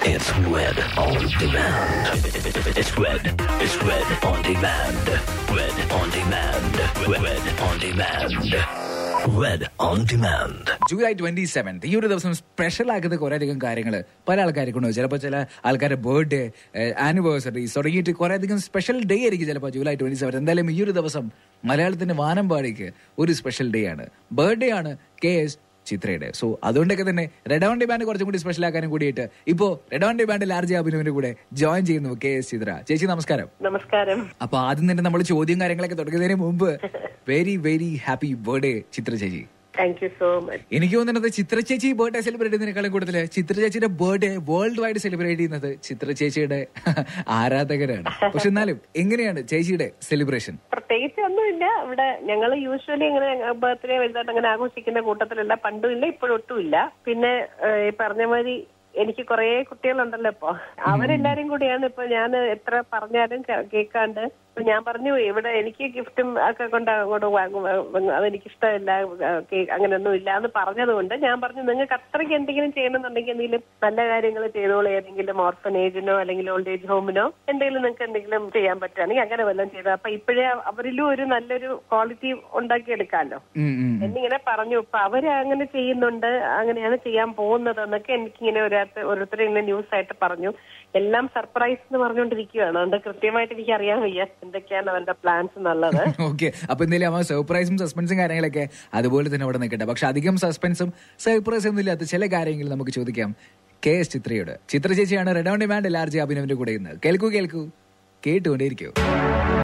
It's Red on demand. It's Red. It's Red on demand. Red on demand. Red on demand. Red on demand. July twenty seventh ഈ ഒരു ദിവസം special ആക്കുന്ന കുറെ അധികം കാര്യങ്ങൾ പല ആൾക്കാർക്കുണ്ട് ചിലപ്പോൾ ചില ആൾക്കാരുടെ ബർത്ത്ഡേ ആനിവേഴ്സറീസ് തുടങ്ങിയിട്ട് കുറെ അധികം സ്പെഷ്യൽ ഡേ ആയിരിക്കും ചിലപ്പോൾ ജൂലൈ ട്വന്റി സെവൻ എന്തായാലും ഈ ഒരു ദിവസം മലയാളത്തിന്റെ വാനമ്പാടിക്ക് ഒരു സ്പെഷ്യൽ ഡേ ആണ് ബർത്ത്ഡേ ആണ് കെ എസ് ചിത്രയുടെ സോ അതുകൊണ്ടൊക്കെ തന്നെ റെഡ് ഓൺ ഡിമാൻഡ് കുറച്ചും കൂടി സ്പെഷ്യൽ ആക്കാനും കൂടിയിട്ട് ഇപ്പോ റെഡ് ഓൺ ഡിമാൻഡിൽ ആർ ജെ അഭിനവിന്റെ കൂടെ ജോയിൻ ചെയ്യുന്നു കെ എസ് ചിത്ര ചേച്ചി നമസ്കാരം നമസ്കാരം അപ്പൊ ആദ്യം തന്നെ നമ്മൾ ചോദ്യം കാര്യങ്ങളൊക്കെ തുടങ്ങുന്നതിന് മുമ്പ് very very happy birthday Chithra ചേച്ചി താങ്ക് യു സോ മച്ച് എനിക്ക് തോന്നുന്നത് ചിത്ര ചേച്ചി ബർത്ത്ഡേ സെലിബ്രേറ്റ് ചെയ്യുന്നതിനേക്കാളും കൂടുതൽ ചിത്ര ചേച്ചിയുടെ ബർത്ത്ഡേ വേൾഡ് വൈഡ് സെലിബ്രേറ്റ് ചെയ്യുന്നത് ചിത്ര ചേച്ചിയുടെ ആരാധകരാണ് പക്ഷെ എന്നാലും എങ്ങനെയാണ് ചേച്ചിയുടെ സെലിബ്രേഷൻ പ്രത്യേകിച്ച് ഒന്നുമില്ല ഇവിടെ ഞങ്ങൾ യൂഷ്വലി ഇങ്ങനെ ബർത്ത്ഡേ വലുതായിട്ട് അങ്ങനെ ആഘോഷിക്കുന്ന കൂട്ടത്തിലല്ല പണ്ടും ഇല്ല ഇപ്പോഴും ഒട്ടും ഇല്ല പിന്നെ ഏഹ്, ഈ പറഞ്ഞ മാതിരി എനിക്ക് കുറെ കുട്ടികളുണ്ടല്ലോ ഇപ്പൊ അവരെല്ലാരും കൂടിയാണ് ഇപ്പൊ ഞാൻ എത്ര പറഞ്ഞാലും കേ- കേൾക്കാണ്ട് ഇപ്പൊ ഞാൻ പറഞ്ഞു ഇവിടെ എനിക്ക് ഗിഫ്റ്റും ഒക്കെ കൊണ്ട് അങ്ങോട്ട് വാങ്ങും അതെനിക്ക് ഇഷ്ടമില്ല അങ്ങനെയൊന്നും ഇല്ല എന്ന് പറഞ്ഞത് കൊണ്ട് ഞാൻ പറഞ്ഞു നിങ്ങൾക്ക് അത്രയ്ക്ക് എന്തെങ്കിലും ചെയ്യണമെന്നുണ്ടെങ്കിൽ എന്തെങ്കിലും നല്ല കാര്യങ്ങൾ ചെയ്തോളൂ ഏതെങ്കിലും ഓർഫനേജിനോ അല്ലെങ്കിൽ ഓൾഡ് ഏജ് ഹോമിനോ എന്തെങ്കിലും നിങ്ങൾക്ക് എന്തെങ്കിലും ചെയ്യാൻ പറ്റുകയാണെങ്കിൽ അങ്ങനെ വല്ലതും ചെയ്താൽ അപ്പൊ ഇപ്പോഴേ അവരിലും ഒരു നല്ലൊരു ക്വാളിറ്റി ഉണ്ടാക്കിയെടുക്കാമല്ലോ എന്നിങ്ങനെ പറഞ്ഞു ഇപ്പൊ അവര് അങ്ങനെ ചെയ്യുന്നുണ്ട് അങ്ങനെയാണ് ചെയ്യാൻ പോകുന്നത് എന്നൊക്കെ എനിക്കിങ്ങനെ ഒരാൾക്ക് ഓരോരുത്തരും ഇങ്ങനെ ന്യൂസ് ആയിട്ട് പറഞ്ഞു എല്ലാം സർപ്രൈസ് എന്ന് പറഞ്ഞുകൊണ്ടിരിക്കുകയാണ് അതുകൊണ്ട് കൃത്യമായിട്ട് എനിക്ക് അറിയാൻ വയ്യ എന്തൊക്കെയാണ് അവന്റെ പ്ലാൻസ് എന്നുള്ളത് ഓക്കെ അപ്പൊ എന്തായാലും ആ സർപ്രൈസും സസ്പെൻസും കാര്യങ്ങളൊക്കെ അതുപോലെ തന്നെ അവിടെ നിൽക്കട്ടെ പക്ഷെ അധികം സസ്പെൻസും സർപ്രൈസും ഒന്നും ഇല്ലാത്ത ചില കാര്യങ്ങൾ നമുക്ക് ചോദിക്കാം കെ എസ് ചിത്രയോട് ചിത്ര ചേച്ചിയാണ് റെഡ് ഓൺ ഡിമാൻഡ് ലാർജ് അഭിനവിന്റെ കൂടെ ഇന്ന് കേൾക്കൂ കേൾക്കൂ കേട്ടുകൊണ്ടേയിരിക്കൂ